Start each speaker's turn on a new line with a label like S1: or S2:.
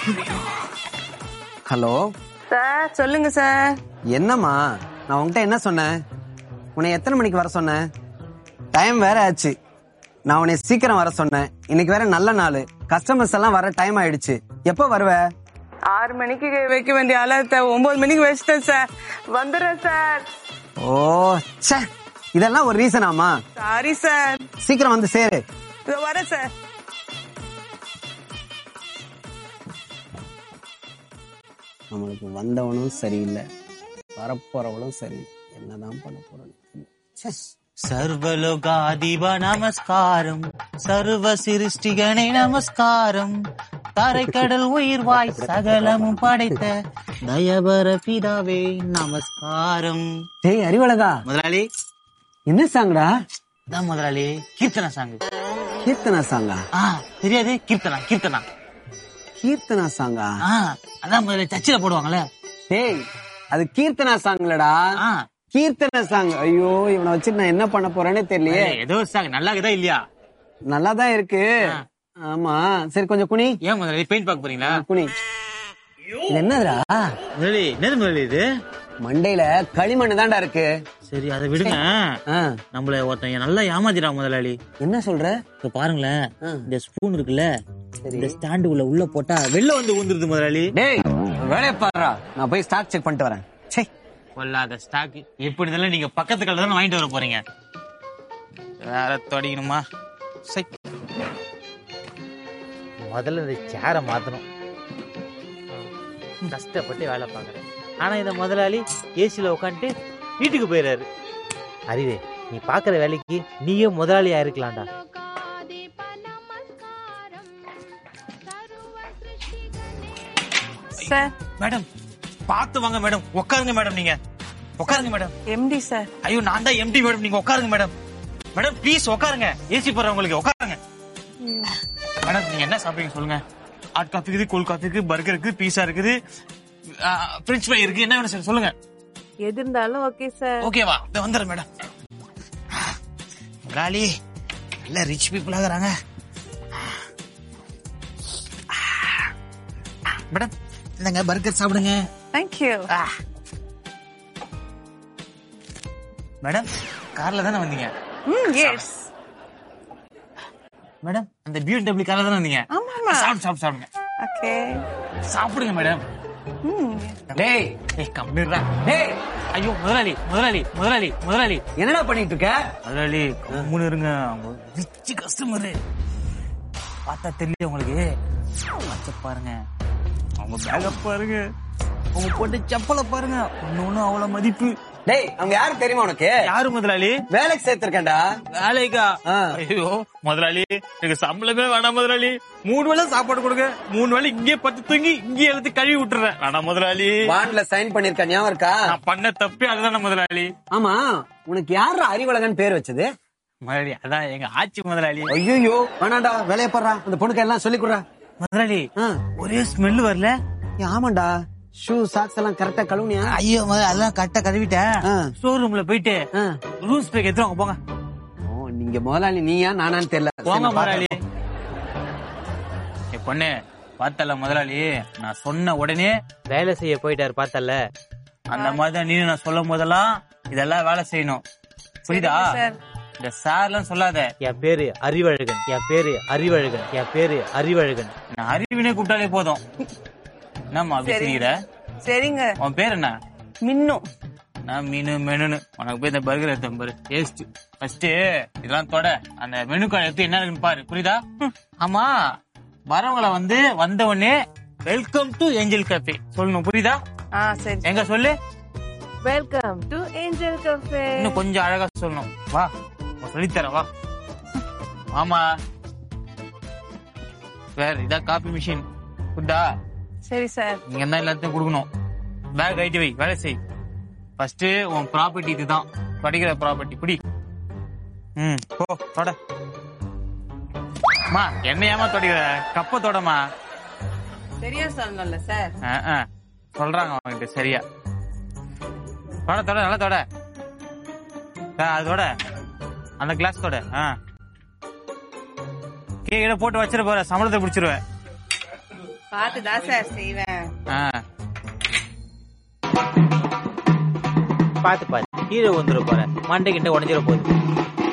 S1: Hello
S2: sir சொல்லுங்க sir
S1: என்னம்மா நான் உன்கிட்ட என்ன சொன்னேன் உன்னை எத்தனை மணிக்கு வர சொன்னேன் டைம் வேற ஆச்சு நான் உன்னை சீக்கிரம் வர சொன்னேன் இன்னைக்கு வேற நல்ல நாள் கஸ்டமர்ஸ் எல்லாம் வர டைம் ஆயிடுச்சு எப்போ வருவ
S2: ஆறு மணிக்கு வைக்க வேண்டிய அலர்ட்ட ஒன்பது மணிக்கு வச்சிட்டேன் சார் வந்துடுறேன் சார்
S1: ஓ ச்சே இதெல்லாம் ஒரு ரீசனாமா
S2: சாரி சார்
S1: சீக்கிரம் வந்து சேரு
S2: இதோ வரேன் சார்
S1: நம்மளுக்கு வந்தவனும் சரியில்லை வரப்போறவளும் சரியில்லை என்னதான் பண்ண போறோம் ச்சே.
S3: சர்வலோகாதிப நமஸ்காரம் சர்வ சிருஷ்டிகனே நமஸ்காரம் தரைக்கடல் உயிர்வாய் சகலமும் படைத்த தயபர பிதாவே நமஸ்காரம்
S1: டேய் அறிவழகா
S3: முதலாளி
S1: என்ன சாங்கடா
S3: தான் முதலாளி கீர்த்தனா சாங்
S1: கீர்த்தனா சாங்கா
S3: ஆ தெரியாது கீர்த்தனா கீர்த்தனா
S1: கீர்த்தனா சாங்கா
S3: ஆ அதான் முதல்ல சர்ச்சில் போடுவாங்கல்ல
S1: டேய் அது கீர்த்தனா சாங்லடா
S3: ஆ
S1: கீர்த்தனா சாங் ஐயோ இவனை வச்சுட்டு நான் என்ன பண்ண போறேனே தெரியலையே
S3: ஏதோ சாங் நல்லா இருக்குதா இல்லையா
S1: நல்லா தான் இருக்கு ஆமா சரி கொஞ்சம் குனி
S3: ஏன் முதலாளி பெயிண்ட் பார்க்க போறீங்களா
S1: குனி இது என்னதுடா
S3: முதலாளி என்னது முதலாளி இது
S1: மண்டையில களிமண் தான்டா இருக்கு
S3: சரி அதை விடுங்க
S1: ஆ,
S3: நம்மள ஒருத்தன் நல்லா ஏமாத்திட்டான் முதலாளி
S1: என்ன சொல்ற
S3: இப்ப பாருங்களேன்
S1: ஆ.
S3: இந்த ஸ்பூன் இருக்குல்ல
S1: சரி.
S3: இந்த ஸ்டாண்டுக்குள்ள உள்ள போட்டா வெளில வந்து ஊந்துருது முதலாளி
S1: டேய் வேலையை பாருடா நான் போய் ஸ்டாக் செக் பண்ணிட்டு வரேன் சே
S3: கொல்லாத ஸ்டாக் எப்படி இருந்தாலும் நீங்க பக்கத்து கடையில தானே வாங்கிட்டு வர போறீங்க வேற தொடங்கணுமா சை முதல்ல இந்த சேரை மாத்தணும் கஷ்டப்பட்டு வேலை பார்க்கறேன் ஆனா இந்த முதலாளி ஏசில உட்காந்துட்டு வீட்டுக்கு போயிடுறாரு அறிவே நீ பாக்குற வேலைக்கு நீயே முதலாளியா இருக்கலாம்டா
S2: சார்
S3: மேடம் பார்த்து வாங்க மேடம் உட்காருங்க மேடம் நீங்க உட்காருங்க மேடம்
S2: எம்டி சார்
S3: ஐயோ நான் தான் எம்டி மேடம் நீங்க உட்காருங்க மேடம் மேடம் ப்ளீஸ் உட்காருங்க ஏசி போறவங்களுக்கு உட்காருங்க மேடம் நீங்க என்ன சாப்பிடுறீங்க சொல்லுங்க ஹாட் காஃபி இருக்குது கூல் காஃபி இருக்குது பர்கர் இருக்குது பீஸா இருக்குது பிரெஞ்ச் ஃப்ரை இருக்கு என்ன வேணும் சார் சொல்லுங்க
S2: எது இருந்தாலும் ஓகே சார்
S3: ஓகேவா இந்த வந்துடுறேன் மேடம் முதலாளி நல்ல ரிச் பீப்புள் ஆகுறாங்க மேடம் இந்தங்க பர்கர் சாப்பிடுங்க
S2: தேங்க்யூ
S3: மேடம் கார்ல தானே வந்தீங்க
S2: ம் எஸ்
S3: மேடம் அந்த பியூடபிள்யூ கார்ல தானே வந்தீங்க
S2: ஆமாமா
S3: சாப்பிடு சாப்பிடு சாப்பிடுங்க
S2: ஓகே
S3: சாப்பிடுங்க மேடம்
S2: ம்
S1: டேய்
S3: ஏய் கம்மிடுறா
S1: டேய்
S3: ஐயோ முதலாளி முதலாளி முதலாளி முதலாளி
S1: என்னடா பண்ணிட்டு இருக்க
S3: முதலாளி கம்முன்னு இருங்க அவங்க ரிச் கஸ்டமரு பார்த்தா தெரியல உங்களுக்கு வச்ச பாருங்க அவங்க பேக பாருங்க அவங்க போட்டு செப்பலை பாருங்க ஒண்ணு ஒண்ணு அவ்வளவு மதிப்பு
S1: டேய் அவங்க யாரு தெரியுமா உனக்கு
S3: யாரு முதலாளி
S1: வேலைக்கு சேர்த்திருக்கேன்டா
S3: வேலைக்கா
S1: ஆ.
S3: ஐயோ முதலாளி எனக்கு சம்பளமே வேணாம் முதலாளி மூணு வேளை சாப்பாடு கொடுங்க மூணு வேளை இங்கே பத்து தூங்கி இங்கே எழுத்து கழுவி விட்டுறேன் வேணாம் முதலாளி
S1: பாண்ட்ல சைன் பண்ணிருக்க ஞாபகம் இருக்கா
S3: நான் பண்ண தப்பே அதுதானே முதலாளி
S1: ஆமா உனக்கு யாரா அறிவழகன் பேர் வச்சது
S3: முதலாளி அதான் எங்க ஆட்சி முதலாளி
S1: ஐயோ வேணாண்டா வேலையை பாடுறா அந்த பொண்ணுக்கு எல்லாம் சொல்லி கொடுறா
S3: முதலாளி
S1: ஆ.
S3: ஒரே ஸ்மெல் வரல
S1: ஏய், ஆமாண்டா ஷூ சாக்ஸ் எல்லாம் கரெக்டா கழுவுனியா
S3: ஐயோ முதல்ல அதெல்லாம் கரெக்டா கழுவிட்டேன்
S1: ஆ.
S3: ஸ்டோர் ரூம்ல போயிட்டு
S1: ஆ.
S3: ரூல்ஸ் பேக் எடுத்துவாங்க போங்க
S1: ஓ நீங்க முதலாளி நீயா நானான்னு தெரியல
S3: போங்க
S1: சரி, நான்
S3: முதலாளி ஏ பொண்ணு பார்த்தல முதலாளி நான் சொன்ன உடனே வேலை செய்ய போயிட்டாரு பார்த்தல அந்த மாதிரி தான் நீ நான் சொல்லும் போதெல்லாம் இதெல்லாம் வேலை செய்யணும் புரியுதா
S2: சார்
S3: இந்த சார்லாம் சொல்லாத
S4: என் பேரு அறிவழகன் என் பேரு அறிவழகன் என் பேரு அறிவழகன்
S3: நான் அறிவினே கூப்பிட்டாலே போதும் என்னம்மா அப்படி
S2: சரி.
S3: செய்யற
S2: சரிங்க
S3: உன் பேர் என்ன
S2: மின்னும்
S3: நான் மீனு மெனுன்னு உனக்கு போய் இந்த பர்கர் எடுத்தேன் பாரு டேஸ்ட் ஃபர்ஸ்ட் இதெல்லாம் தொட அந்த மெனு கார்டு எடுத்து என்ன இருக்குன்னு பாரு புரியுதா ஆமா வரவங்கள வந்து வந்த உடனே வெல்கம் டு ஏஞ்சல் கேஃபே சொல்லணும் புரியுதா
S2: ஆ சரி
S3: எங்க சொல்லு
S2: வெல்கம் டு ஏஞ்சல் கஃபே
S3: இன்னும் கொஞ்சம் அழகா சொல்லணும் வா நான் சொல்லித்தரேன் வா ஆமா வேற இதான் காபி மிஷின் குட்டா
S2: சரி சார்
S3: நீங்க தான் எல்லாத்தையும் கொடுக்கணும் பேக் ஐட்டி வை வேலை செய் ஃபர்ஸ்ட் உன் ப்ராப்பர்ட்டி இதுதான் படிக்கிற ப்ராப்பர்ட்டி பிடி ம் போ தொட மா என்ன ஏமா தொடிக்கிற கப்ப தொடமா
S2: சரியா சொல்லணும்ல சார்
S3: சொல்றாங்க அவன்கிட்ட சரியா தொட தொட நல்லா தொட ஆ, அது தொட அந்த கிளாஸ் தொட ஆ கீழே போட்டு வச்சிட போற சம்பளத்தை பிடிச்சிருவேன்
S2: பார்த்துதான் சார் செய்வேன்
S3: ஆ,
S4: பாத்து பாத்து கீழே வந்துட போற மண்டை கிண்ட உடஞ்சிட போகுது